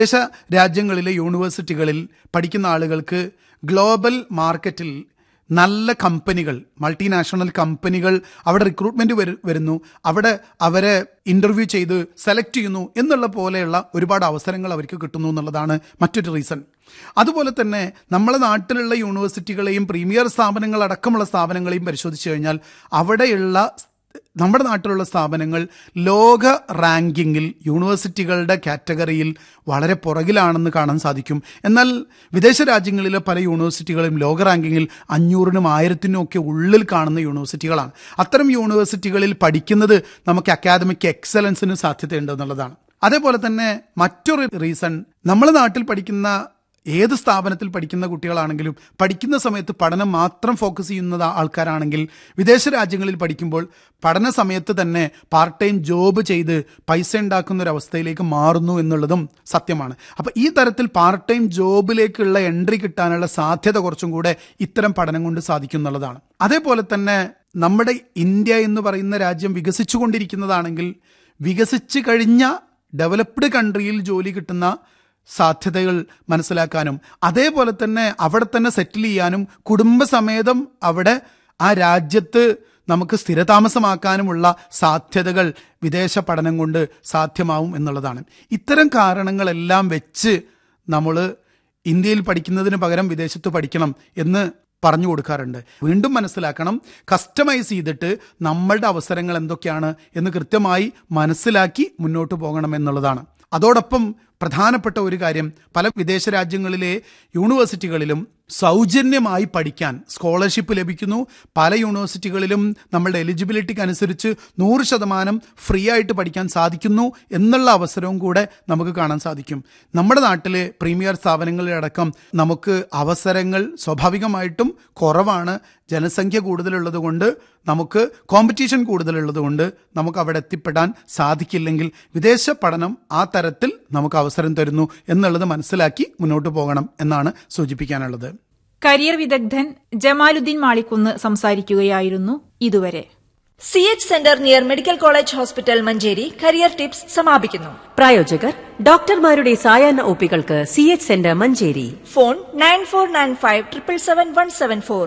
വിദേശ രാജ്യങ്ങളിലെ യൂണിവേഴ്സിറ്റികളിൽ പഠിക്കുന്ന ആളുകൾക്ക് ഗ്ലോബൽ മാർക്കറ്റിൽ നല്ല കമ്പനികൾ മൾട്ടിനാഷണൽ കമ്പനികൾ അവിടെ റിക്രൂട്ട്മെന്റ് വരുന്നു അവിടെ അവരെ ഇന്റർവ്യൂ ചെയ്ത് സെലക്ട് ചെയ്യുന്നു എന്നുള്ള പോലെയുള്ള ഒരുപാട് അവസരങ്ങൾ അവർക്ക് കിട്ടുന്നു എന്നുള്ളതാണ് മറ്റൊരു റീസൺ അതുപോലെ തന്നെ നമ്മളെ നാട്ടിലുള്ള യൂണിവേഴ്സിറ്റികളെയും പ്രീമിയർ സ്ഥാപനങ്ങൾ അടക്കമുള്ള സ്ഥാപനങ്ങളെയും പരിശോധിച്ചു കഴിഞ്ഞാൽ അവിടെയുള്ള നമ്മുടെ നാട്ടിലുള്ള സ്ഥാപനങ്ങൾ ലോക റാങ്കിങ്ങിൽ യൂണിവേഴ്സിറ്റികളുടെ കാറ്റഗറിയിൽ വളരെ പുറകിലാണെന്ന് കാണാൻ സാധിക്കും എന്നാൽ വിദേശ രാജ്യങ്ങളിലെ പല യൂണിവേഴ്സിറ്റികളും ലോക റാങ്കിങ്ങിൽ അഞ്ഞൂറിനും ആയിരത്തിനും ഒക്കെ ഉള്ളിൽ കാണുന്ന യൂണിവേഴ്സിറ്റികളാണ് അത്തരം യൂണിവേഴ്സിറ്റികളിൽ പഠിക്കുന്നത് നമുക്ക് അക്കാദമിക് എക്സലൻസിന് സാധ്യതയുണ്ട് എന്നുള്ളതാണ് അതേപോലെ തന്നെ മറ്റൊരു റീസൺ നമ്മുടെ നാട്ടിൽ പഠിക്കുന്ന ഏത് സ്ഥാപനത്തിൽ പഠിക്കുന്ന കുട്ടികളാണെങ്കിലും പഠിക്കുന്ന സമയത്ത് പഠനം മാത്രം ഫോക്കസ് ചെയ്യുന്ന ആൾക്കാരാണെങ്കിൽ വിദേശ രാജ്യങ്ങളിൽ പഠിക്കുമ്പോൾ പഠന സമയത്ത് തന്നെ പാർട്ട് ടൈം ജോബ് ചെയ്ത് പൈസ ഉണ്ടാക്കുന്ന ഒരു അവസ്ഥയിലേക്ക് മാറുന്നു എന്നുള്ളതും സത്യമാണ് അപ്പം ഈ തരത്തിൽ പാർട്ട് ടൈം ജോബിലേക്കുള്ള എൻട്രി കിട്ടാനുള്ള സാധ്യത കുറച്ചും കൂടെ ഇത്തരം പഠനം കൊണ്ട് സാധിക്കും എന്നുള്ളതാണ് അതേപോലെ തന്നെ നമ്മുടെ ഇന്ത്യ എന്ന് പറയുന്ന രാജ്യം വികസിച്ചുകൊണ്ടിരിക്കുന്നതാണെങ്കിൽ വികസിച്ച് കഴിഞ്ഞ ഡെവലപ്ഡ് കൺട്രിയിൽ ജോലി കിട്ടുന്ന സാധ്യതകൾ മനസ്സിലാക്കാനും അതേപോലെ തന്നെ അവിടെ തന്നെ സെറ്റിൽ ചെയ്യാനും കുടുംബസമേതം അവിടെ ആ രാജ്യത്ത് നമുക്ക് സ്ഥിരതാമസമാക്കാനുമുള്ള സാധ്യതകൾ വിദേശ പഠനം കൊണ്ട് സാധ്യമാവും എന്നുള്ളതാണ് ഇത്തരം കാരണങ്ങളെല്ലാം വെച്ച് നമ്മൾ ഇന്ത്യയിൽ പഠിക്കുന്നതിന് പകരം വിദേശത്ത് പഠിക്കണം എന്ന് പറഞ്ഞു കൊടുക്കാറുണ്ട് വീണ്ടും മനസ്സിലാക്കണം കസ്റ്റമൈസ് ചെയ്തിട്ട് നമ്മളുടെ അവസരങ്ങൾ എന്തൊക്കെയാണ് എന്ന് കൃത്യമായി മനസ്സിലാക്കി മുന്നോട്ട് പോകണം എന്നുള്ളതാണ് അതോടൊപ്പം പ്രധാനപ്പെട്ട ഒരു കാര്യം പല വിദേശ രാജ്യങ്ങളിലെ യൂണിവേഴ്സിറ്റികളിലും സൗജന്യമായി പഠിക്കാൻ സ്കോളർഷിപ്പ് ലഭിക്കുന്നു പല യൂണിവേഴ്സിറ്റികളിലും നമ്മളുടെ എലിജിബിലിറ്റിക്ക് അനുസരിച്ച് നൂറ് ശതമാനം ഫ്രീ ആയിട്ട് പഠിക്കാൻ സാധിക്കുന്നു എന്നുള്ള അവസരവും കൂടെ നമുക്ക് കാണാൻ സാധിക്കും നമ്മുടെ നാട്ടിലെ പ്രീമിയർ സ്ഥാപനങ്ങളിലടക്കം നമുക്ക് അവസരങ്ങൾ സ്വാഭാവികമായിട്ടും കുറവാണ് ജനസംഖ്യ കൂടുതലുള്ളത് കൊണ്ട് നമുക്ക് കോമ്പറ്റീഷൻ കൂടുതലുള്ളത് കൊണ്ട് നമുക്ക് അവിടെ എത്തിപ്പെടാൻ സാധിക്കില്ലെങ്കിൽ വിദേശ പഠനം ആ തരത്തിൽ നമുക്ക് അവസരം തരുന്നു എന്നുള്ളത് മനസ്സിലാക്കി മുന്നോട്ട് പോകണം എന്നാണ് സൂചിപ്പിക്കാനുള്ളത് കരിയർ വിദഗ്ധൻ ജമാലുദ്ദീൻ മാളിക്കുന്ന് സംസാരിക്കുകയായിരുന്നു ഇതുവരെ C H centre near medical college hospital Manjeri career tips സമാപിക്കുന്നു പ്രായോജകർ ഡോക്ടർമാരുടെ സായാഹ്ന ഒപ്പികൾക്ക് C H centre Manjeri phone nine four nine five triple seven one seven four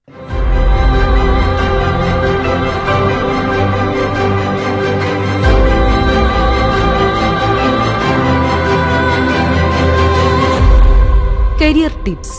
career tips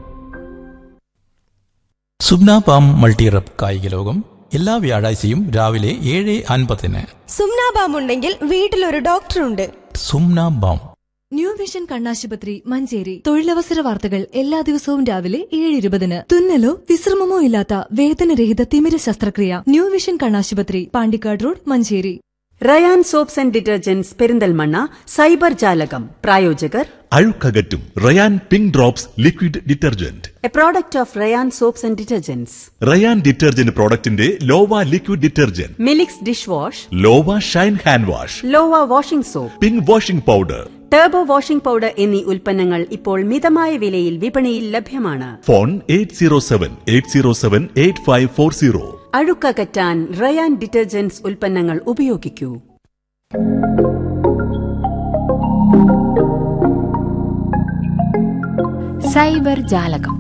സുബ്ന പാം മൾട്ടിറപ്പ് കായിക ലോകം എല്ലാ വ്യാഴാഴ്ചയും രാവിലെ ഏഴ് അൻപതിന് സുംനാബാം ഉണ്ടെങ്കിൽ വീട്ടിലൊരു ഡോക്ടറുണ്ട് സുംന ബാം ന്യൂ വിഷൻ കണ്ണാശുപത്രി മഞ്ചേരി തൊഴിലവസര വാർത്തകൾ എല്ലാ ദിവസവും രാവിലെ ഏഴ് ഇരുപതിന് തുന്നലോ വിശ്രമമോ ഇല്ലാത്ത വേദനരഹിത തിമിര ശസ്ത്രക്രിയ ന്യൂ വിഷൻ കണ്ണാശുപത്രി Pandikkad road Manjeri Rayan soaps and detergents Perinthalmanna cyber ജാലകം പ്രായോജകർ അഴുക്കകറ്റും Rayan pink drops liquid detergent a product of Rayan soaps and detergents Rayan detergent പ്രോഡക്റ്റിന്റെ ലോവ ലിക്വിഡ് ഡിറ്റർജന്റ് മിലിക്സ് dish wash Lova shine hand wash Lova washing soap pink washing powder turbo washing powder എന്നീ ഉൽപ്പന്നങ്ങൾ ഇപ്പോൾ മിതമായ വിലയിൽ വിപണിയിൽ ലഭ്യമാണ് phone eight zero seven eight zero seven eight five four zero അഴുക്കകറ്റാൻ റയാൻ ഡിറ്റർജന്റ്സ് ഉൽപ്പന്നങ്ങൾ ഉപയോഗിക്കൂ സൈബർ ജാലകം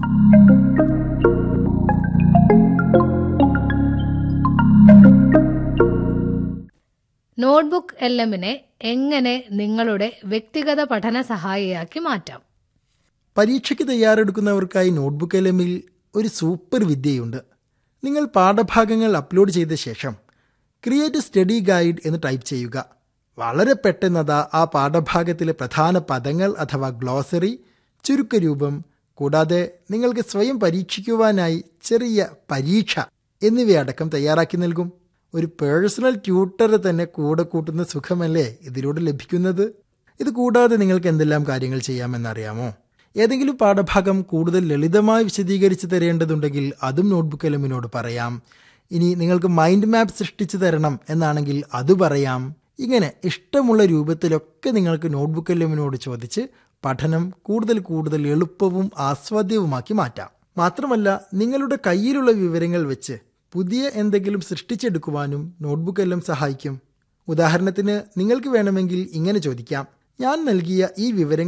നോട്ട്ബുക്ക് എൽ എമ്മിനെ എങ്ങനെ നിങ്ങളുടെ വ്യക്തിഗത പഠന സഹായിയാക്കി മാറ്റാം പരീക്ഷയ്ക്ക് തയ്യാറെടുക്കുന്നവർക്കായി നോട്ട്ബുക്ക് എൽ എമ്മിൽ ഒരു സൂപ്പർ വിദ്യയുണ്ട് നിങ്ങൾ പാഠഭാഗങ്ങൾ അപ്ലോഡ് ചെയ്ത ശേഷം ക്രിയേറ്റ് സ്റ്റഡി ഗൈഡ് എന്ന് ടൈപ്പ് ചെയ്യുക വളരെ പെട്ടെന്നതാ ആ പാഠഭാഗത്തിലെ പ്രധാന പദങ്ങൾ അഥവാ ഗ്ലോസറി ചുരുക്കരൂപം കൂടാതെ നിങ്ങൾക്ക് സ്വയം പരീക്ഷിക്കുവാനായി ചെറിയ പരീക്ഷ എന്നിവയടക്കം തയ്യാറാക്കി നൽകും ഒരു പേഴ്സണൽ ട്യൂട്ടറെ തന്നെ കൂടെ കൂട്ടുന്ന സുഖമല്ലേ ഇതിലൂടെ ലഭിക്കുന്നത് ഇത് കൂടാതെ നിങ്ങൾക്ക് എന്തെല്ലാം കാര്യങ്ങൾ ചെയ്യാമെന്നറിയാമോ ഏതെങ്കിലും പാഠഭാഗം കൂടുതൽ ലളിതമായി വിശദീകരിച്ച് തരേണ്ടതുണ്ടെങ്കിൽ അതും നോട്ട്ബുക്ക് എലമിനോട് പറയാം ഇനി നിങ്ങൾക്ക് മൈൻഡ് മാപ്പ് സൃഷ്ടിച്ചു തരണം എന്നാണെങ്കിൽ അത് പറയാം ഇങ്ങനെ ഇഷ്ടമുള്ള രൂപത്തിലൊക്കെ നിങ്ങൾക്ക് നോട്ട്ബുക്ക് എലമിനോട് ചോദിച്ച് പഠനം കൂടുതൽ കൂടുതൽ എളുപ്പവും ആസ്വാദ്യവുമാക്കി മാറ്റാം മാത്രമല്ല നിങ്ങളുടെ കയ്യിലുള്ള വിവരങ്ങൾ വെച്ച് പുതിയ എന്തെങ്കിലും സൃഷ്ടിച്ചെടുക്കുവാനും നോട്ട്ബുക്ക് എല്ലാം സഹായിക്കും ഉദാഹരണത്തിന് നിങ്ങൾക്ക് വേണമെങ്കിൽ ഇങ്ങനെ ചോദിക്കാം ഞാൻ നൽകിയ ഈ വിവരങ്ങൾ